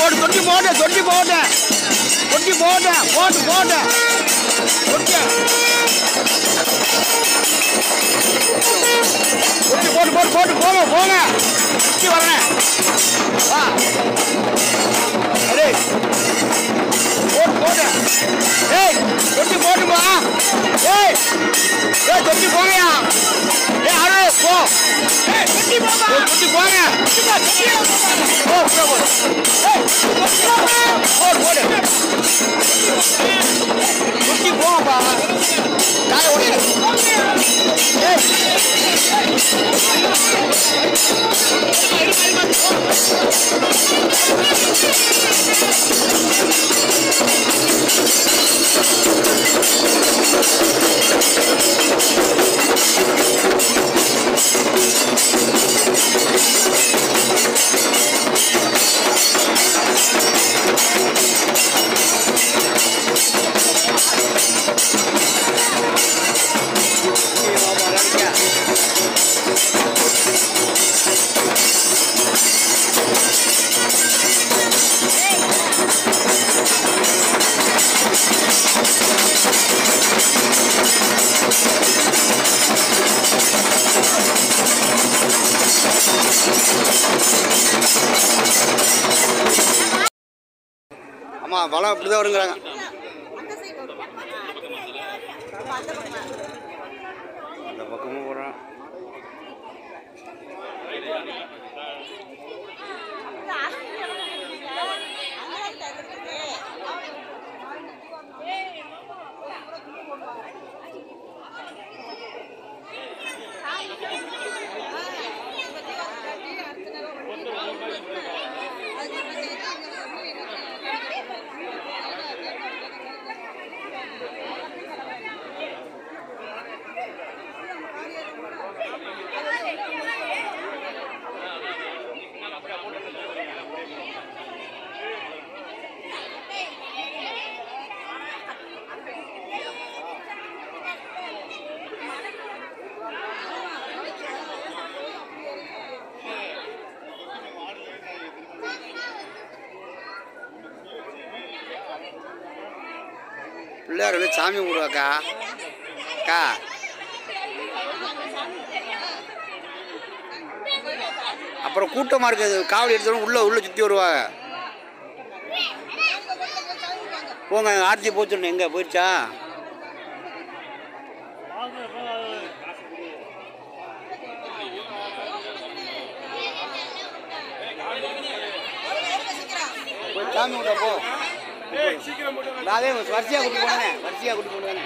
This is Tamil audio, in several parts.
போட்டு தொட்டி போட்டு தொட்டி போட்டு தொட்டி போட்டு போட்டு போட்டு தொட்டி தொட்டி போட்டு போட்டு போட்டு போங்க போங்க தொட்டி வரேன் வா அடே போட்டு போட்டு ஏய் தொட்டி போட்டுமா ஏய் ஏய் தொட்டி போங்கயா ஏய் அரு போ ஏய் தொட்டி போமா தொட்டி போங்க போ போ போ ஏய் தொட்டி போமா போடு போடு தொட்டி போங்கப்பா காய ஓடு ஏய் ஆமா வளம் அப்படிதான் வருங்கிறாங்க அந்த பக்கமும் போகிறான் பிள்ளையார் வந்து சாமி கும்பிடுவாக்கா அக்கா அப்புறம் கூட்டமாக இருக்குது காவடி எடுத்தவங்க உள்ளே உள்ளே சுற்றி வருவாங்க போங்க ஆர்த்தி போச்சுன்னு எங்கே போயிடுச்சா போய் சாமி விட்ட போ நான் அதே வரிசையாக கூட்டி போனேனே வரிசையாக கூட்டி போனேனே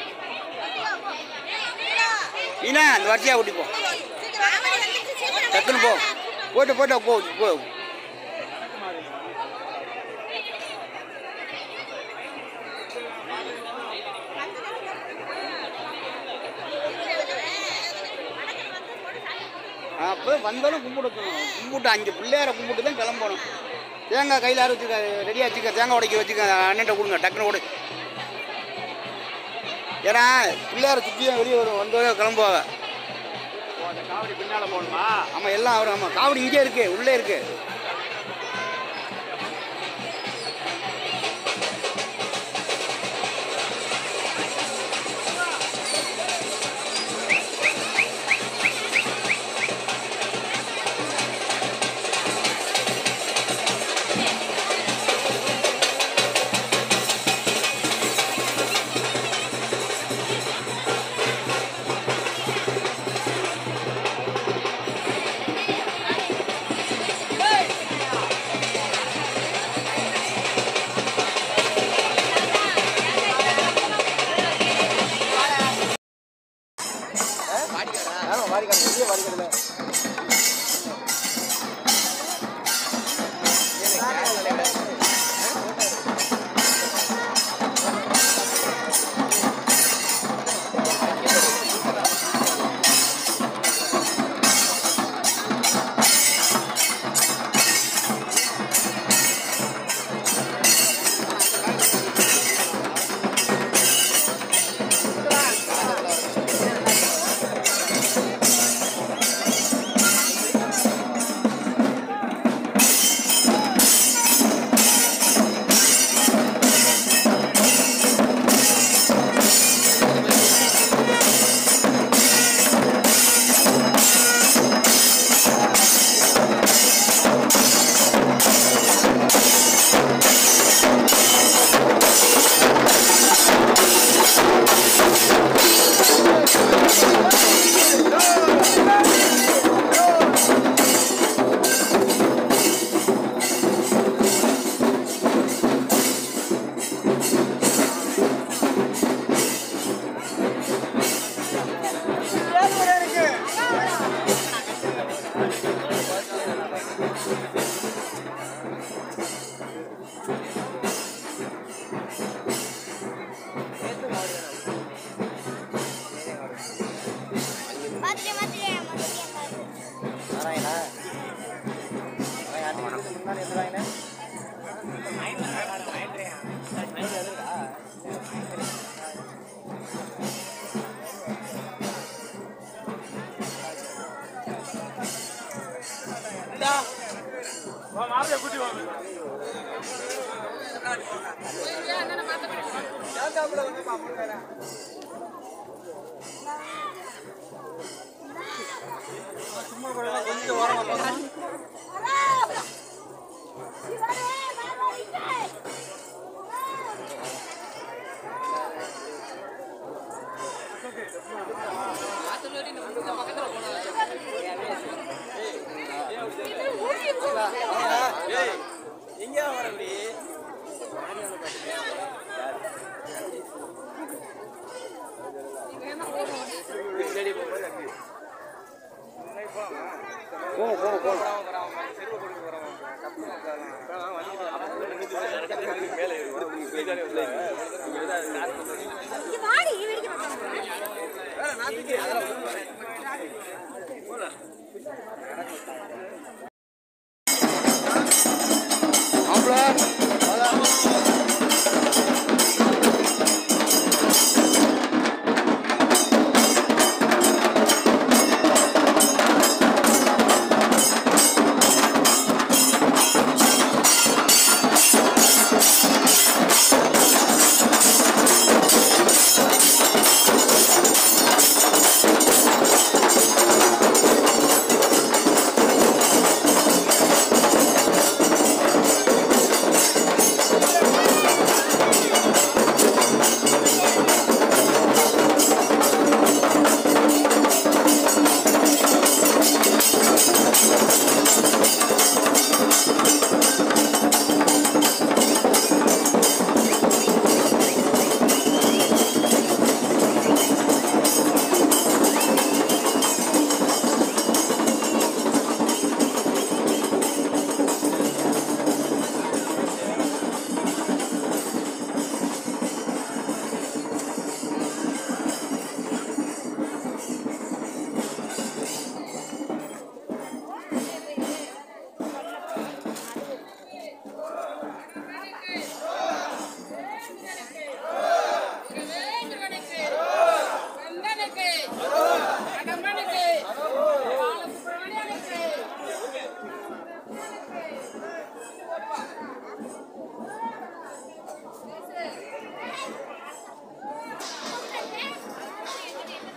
நீனா அந்த வரிசையாக கூட்டி போ டக்குன்னு போ போயிட்டு போயிட்டு போ போ அப்போ வந்தாலும் கும்பிடணும் கும்பிட்டு அஞ்சு பிள்ளையார கும்பிட்டு தான் கிளம்பணும் தேங்காய் கையில் யாரும் வச்சுக்க ரெடியாக வச்சுக்க தேங்காய் உடைக்க வச்சுக்க அண்ணன்ட்ட கொடுங்க டக்குன்னு கொடு ஏன்னா பிள்ளையார சுற்றியும் வெளியே வரும் வந்தோட கிளம்புவாங்க காவடி பின்னால போகணுமா ஆமாம் எல்லாம் வரும் ஆமாம் காவடி இங்கே இருக்கு உள்ளே இருக்கு ஆமாம் வாரிக்காடு பெரிய வாரிக்காடுல மாப்பிள்ளை கூட்டி வாங்க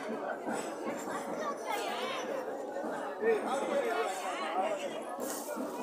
ஆ